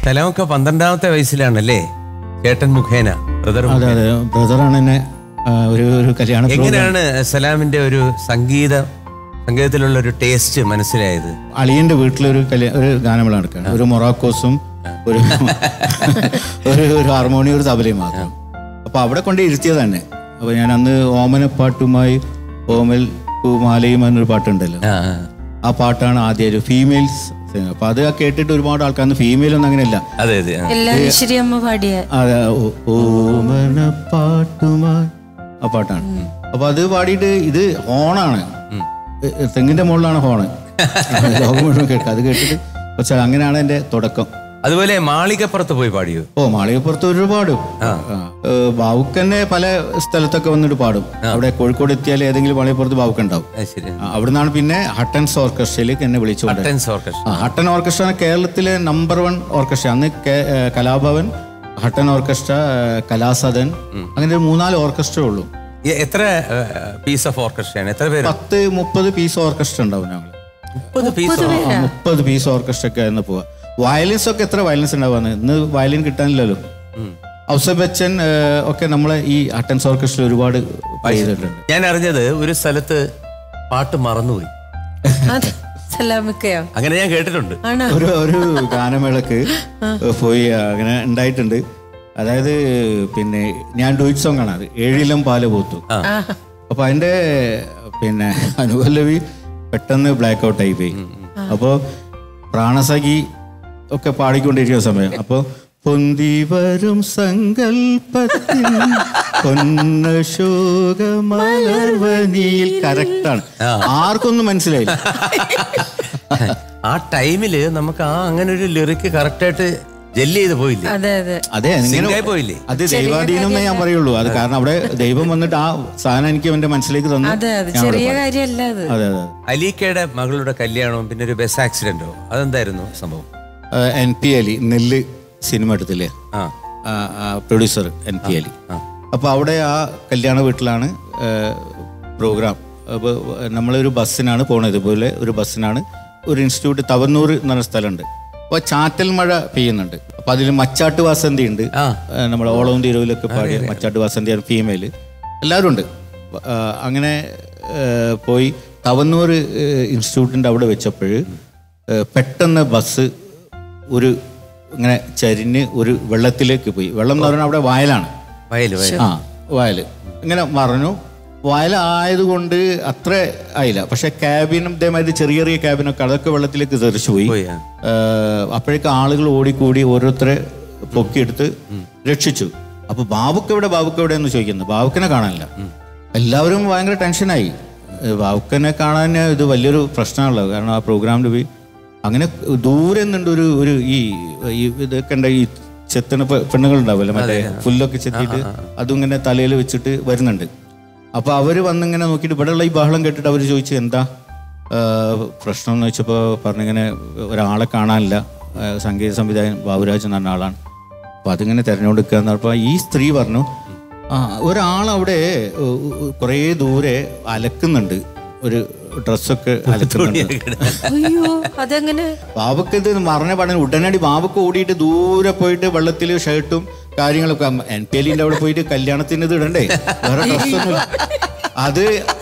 സലാമൊക്കെ പന്ത്രണ്ടാമത്തെ വയസ്സിലാണല്ലേ ചേട്ടൻ മുഖേന ബ്രദർ അതെ അതെ ബ്രദറാണ് എന്നെ ആ, ഒരു ഒരു കല്യാണ program- എങ്ങനെയാണ് സലാമിന്റെ ഒരു സംഗീത സംഗീതത്തിലുള്ള ഒരു ടേസ്റ്റ് മനസ്സിലായത് അളിയന്റെ വീട്ടിലൊരു കല്യാ ഒരു ഗാനമേള നടക്കുകയാണ് ഒരു മൊറാക്കോസും ഒരു ഒരു ഒരു ഹാർമോണിയും ഒരു തബലയും മാത്രം അപ്പൊ അവിടെ കൊണ്ട് ഇരുത്തിയത് തന്നെ അപ്പൊ ഞാൻ അന്ന് ഓമനപ്പാട്ടുമായി ഓമൽ പൂമാലയും എന്നൊരു പാട്ടുണ്ടല്ലോ ആ, ആ. ആ പാട്ടാണ് ആദ്യം ഒരു ഫീമെയിൽസ് സിംഗർ അപ്പൊ അത് കേട്ടിട്ട് ഒരുപാട് ആൾക്കാർ ഫീമെയിൽ ഒന്നും അങ്ങനെയല്ല അതെ അതെ ആ. എല്ലാ ഈശ്വരിയമ്മ പാടിയ അതെ ഓ- ഓമനപ്പാട്ടുമായി ആ പാട്ടാണ് അപ്പൊ അത് പാടിയിട്ട് ഇത് ഹോണാണ് എ- എ- തെങ്ങിന്റെ മുകളിലാണ് ഹോണ് ലോകം മുഴുവൻ കേൾക്കുക അത് കേട്ടിട്ട് പക്ഷെ അങ്ങനെയാണ് എന്റെ തുടക്കം അതുപോലെ മാളികപ്പുറത്ത് പോയി പാടിയോ ഓ മാളികപ്പുറത്ത് ഒരുപാട് ബാവുക്കന്നെ പല സ്ഥലത്തൊക്കെ വന്നിട്ട് പാടും അവിടെ കോഴിക്കോട് എത്തിയാൽ ഏതെങ്കിലും മാളികപ്പുറത്ത് ബാവുക്ക ഉണ്ടാവും അത് ശരി ആ, അവിടുന്നാണ് പിന്നെ ഹട്ടൻസ് ഓർക്കസ്ട്രയിലേക്ക് എന്നെ വിളിച്ചുകൊണ്ട് ടെൻസ് ഓർക്കസ്ട്ര ആ, ഹട്ടൻ ഓർക്കസ്ട്ര കേരളത്തിലെ നമ്പർ വൺ ഓർക്കസ്ട്ര അന്ന് കേ- ഏ, കലാഭവൻ ഹട്ടൻ ഓർക്കസ്ട്ര ഏ, കലാസദൻ അങ്ങനെ ഒരു മൂന്നാല് ഓർക്കസ്ട്ര ഉള്ളൂ ഈ എത്ര പീസ് ഓഫ് ഓർക്കസ്ട്രയാണ് എത്ര പേര് പത്ത് മുപ്പത് പീസ് ഓർക്കസ്ട്ര ഉണ്ടാവും ഞങ്ങൾ മുപ്പത് പീസ് മുപ്പത് പീസ് ഓർക്കസ്ട്ര ഒക്കെ ആയിരുന്നു പോവാ വയലിൻസ് ഒക്കെ എത്ര വയലിൻസ് ഉണ്ടാവുക ഇന്ന് വയലിൻ കിട്ടാനില്ലല്ലോ ഔസഫ് ബച്ചൻ ഏ, ഒക്കെ നമ്മളെ ഈ ഹട്ടൻസ് ഓർക്കസ്ട്ര ഒരുപാട് play ചെയ്തിട്ടുണ്ട് ഞാൻ അറിഞ്ഞത് ഒരു സ്ഥലത്ത് പാട്ട് മറന്നുപോയി അതെ സലാമിക്കയോ അങ്ങനെ ഞാൻ കേട്ടിട്ടുണ്ട് ആണോ ഒരു ഒരു ഗാനമേളക്ക് പോയി അങ്ങനെ ഉണ്ടായിട്ടുണ്ട് അതായത് പിന്നെ ഞാൻ ഡൂയിറ്റ് സോങ് ആണ് അത് ഏഴിലും പാല് പോത്തു അപ്പൊ അതിന്റെ പിന്നെ അനുപല്ലവി പെട്ടെന്ന് ബ്ലാക്ക് ഔട്ട് ആയി പോയി അപ്പോ പ്രാണസഖി ഒക്കെ പാടിക്കൊണ്ടിരിക്കുന്ന സമയം അപ്പൊ പൊന്തി വരും സങ്കൽപ്പത്തിൽ പൊന്നശോകമലർവനിയിൽ കറക്റ്റാണ് ആർക്കൊന്നും മനസ്സിലായില്ല ആ ടൈമില് നമുക്ക് ആ അങ്ങനെ ഒരു ലിറിക്ക് കറക്റ്റായിട്ട് ജെല്ല് ചെയ്ത് പോയില്ലേ അതെ അതെ അതെ Sync ഇങ്ങനെ ആയി പോയില്ലേ അത് ദൈവാധീനം എന്നേ ഞാൻ പറയുള്ളൂ അത് കാരണം അവിടെ ദൈവം വന്നിട്ട് ആ സാധനം എനിക്ക് എന്റെ മനസ്സിലേക്ക് തന്നു അതെ അതെ ഞാൻ അവിടെ ചെറിയ പാടി. കാര്യമല്ല അത് അതെ അതെ അലീക്കയുടെ മകളുടെ കല്യാണവും പിന്നെ ഒരു ബസ് ആക്സിഡന്റോ അതെന്തായിരുന്നു സംഭവം എൻ പി അലി നെല്ല് സിനിമ എടുത്തില്ലേ ആ പ്രൊഡ്യൂസർ എൻ പി അലി അപ്പൊ അവിടെ ആ കല്യാണ വീട്ടിലാണ് പ്രോഗ്രാം അപ്പോൾ നമ്മളൊരു ബസ്സിനാണ് പോണത് ഇതുപോലെ ഒരു ബസ്സിനാണ് ഒരു ഇൻസ്റ്റിറ്റ്യൂട്ട് തവന്നൂർ എന്ന് പറഞ്ഞ സ്ഥലമുണ്ട് അപ്പോൾ ചാറ്റൽ മഴ പെയ്യുന്നുണ്ട് അപ്പൊ അതിൽ മച്ചാട്ട് വാസന്തി ഉണ്ട് ആ. നമ്മുടെ ഓളവും തീരുവിലൊക്കെ പാടിയ മച്ചാട്ട് വാസന്തിയാണ് ഫീമെയിൽ എല്ലാവരും ഉണ്ട് ആ, അങ്ങനെ ആ, പോയി തവന്നൂർ ഇൻസ്റ്റിറ്റ്യൂട്ടിൻ്റെ അവിടെ വെച്ചപ്പോൾ പെട്ടെന്ന് ബസ് ഒരു ഇങ്ങനെ ചരിഞ്ഞ് ഒരു വെള്ളത്തിലേക്ക് പോയി വെള്ളം എന്ന് പറഞ്ഞാൽ അവിടെ വയലാണ് വയല് വയല് ആ വയൽ ഇങ്ങനെ മറഞ്ഞു വയലായതുകൊണ്ട് അത്ര ആയില്ല പക്ഷെ ക്യാബിനും ഇതേമാതിരി ചെറിയ ചെറിയ ക്യാബിനൊക്കെ അതൊക്കെ വെള്ളത്തിലേക്ക് തെറിച്ചു പോയി പോയി, ആ. അപ്പോഴേക്ക് ആളുകൾ ഓടിക്കൂടി ഓരോരുത്തരെ പൊക്കിയെടുത്ത് രക്ഷിച്ചു അപ്പൊ ബാബുക്ക് എവിടെ ബാബുക്ക് എവിടെ എന്ന് ചോദിക്കുന്നു ബാബുക്കിനെ കാണാനില്ല എല്ലാവരും ഭയങ്കര ടെൻഷനായി ഏ, ബാബുക്കനെ കാണാൻ ഇത് വലിയൊരു പ്രശ്നമാണല്ലോ കാരണം ആ പ്രോഗ്രാമിൽ പോയി അങ്ങനെ ദൂരെ നിന്നുണ്ട് ഒരു ഒരു ഈ ഈ ഇതൊക്കെ ഉണ്ട് ഈ ചെത്തണ പെ- പെണ്ണുങ്ങളുണ്ടാവുമല്ലോ മറ്റേ പുല്ലൊക്കെ ചെത്തിയിട്ട് അതും ഇങ്ങനെ തലയിൽ വെച്ചിട്ട് വരുന്നുണ്ട് അപ്പൊ അവര് വന്നിങ്ങനെ നോക്കിയിട്ട് ഇവിടെയുള്ള ഈ ബഹളം കേട്ടിട്ട് അവർ ചോദിച്ചു എന്താ ആ, പ്രശ്നം എന്ന് വെച്ചപ്പോൾ പറഞ്ഞിങ്ങനെ ഒരാളെ കാണാനില്ല ആ, സംഗീത സംവിധായകൻ ബാബുരാജ് എന്ന് പറഞ്ഞ ആളാണ് അപ്പൊ അതിങ്ങനെ തിരഞ്ഞെടുക്കുക എന്ന് പറഞ്ഞപ്പോൾ ഈ സ്ത്രീ പറഞ്ഞു ആ ഒരാളവിടെ ഉ- ഉ- കുറേ ദൂരെ അലക്കുന്നുണ്ട് ഒരു ഡ്രസ്സൊക്കെ അലക്കുന്നുണ്ട് അയ്യോ അതെങ്ങനെ ബാബക്ക് ഇത് മറഞ്ഞ പഠനം ഉടനടി ബാബക്ക് ഓടിയിട്ട് ദൂരെ പോയിട്ട് വെള്ളത്തിൽ ഷർട്ടും കാര്യങ്ങളൊക്കെ എൻ പി എല്ലിന്റെ അവിടെ പോയിട്ട് കല്യാണത്തിന് ഇത് ഇടണ്ടേ വേറെ ഡ്രസ്സൊന്നും അത്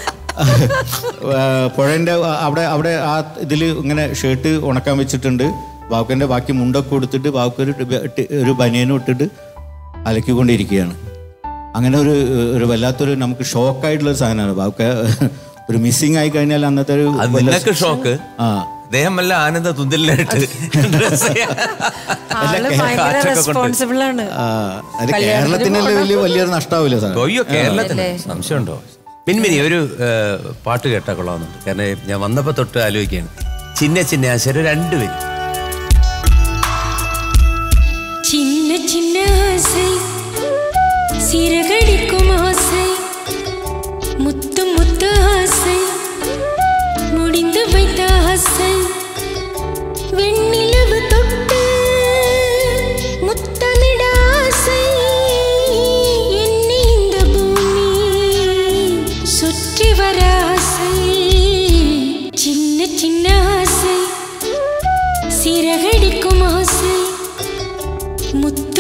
പുഴന്റെ അവിടെ അവിടെ ആ ഇതിൽ ഇങ്ങനെ ഷർട്ട് ഉണക്കാൻ വെച്ചിട്ടുണ്ട് ബാബുക്കന്റെ ബാക്കി മുണ്ടൊക്കെ കൊടുത്തിട്ട് ബാബുക്ക് ഒരു ടി- ഒരു ബനിയനും ഇട്ടിട്ട് അലക്കിക്കൊണ്ടിരിക്കുകയാണ് അങ്ങനെ ഒരു ഒരു വല്ലാത്തൊരു നമുക്ക് ഷോക്കായിട്ടുള്ള ഒരു സാധനമാണ് ബാബുക്ക ഒരു മിസ്സിങ് ആയി കഴിഞ്ഞാൽ അന്നത്തെ ഒരു അത് വല്ല- നിനക്ക് ഷോക്ക് ആ അദ്ദേഹം വല്ല ആനന്ദ തുന്തലിലായിട്ട് ഡ്രസ് ആള് ഭയങ്കര റെസ്പോൺസിബിൾ ആണ് ആ, അത് കേരളത്തിനല്ലേ വലിയ വലിയൊരു നഷ്ടാവില്ല സാർ അയ്യോ കേരളത്തിന് സംശയമുണ്ടോ പിൻമിനി ഒരു ഏ, പാട്ട് കേട്ടാ കൊള്ളാമെന്നുണ്ട് കാരണം ഞാൻ വന്നപ്പോ തൊട്ട് ആലോചിക്കുകയാണ് ചിന്ന ചിന്ന ആശയം രണ്ടുപേരും சின்ன சின்ன ஆசை சிறகடிக்கும் ஆசை முத்து முத்து ஆசை முடிந்து வைத்த ஆசை வெண்ணிலவு தொட்டு முத்தமிட ஆசை என்னை இந்த பூமி சுற்றி வர ஆசை சின்ன சின்ன ஆசை മുത്ത്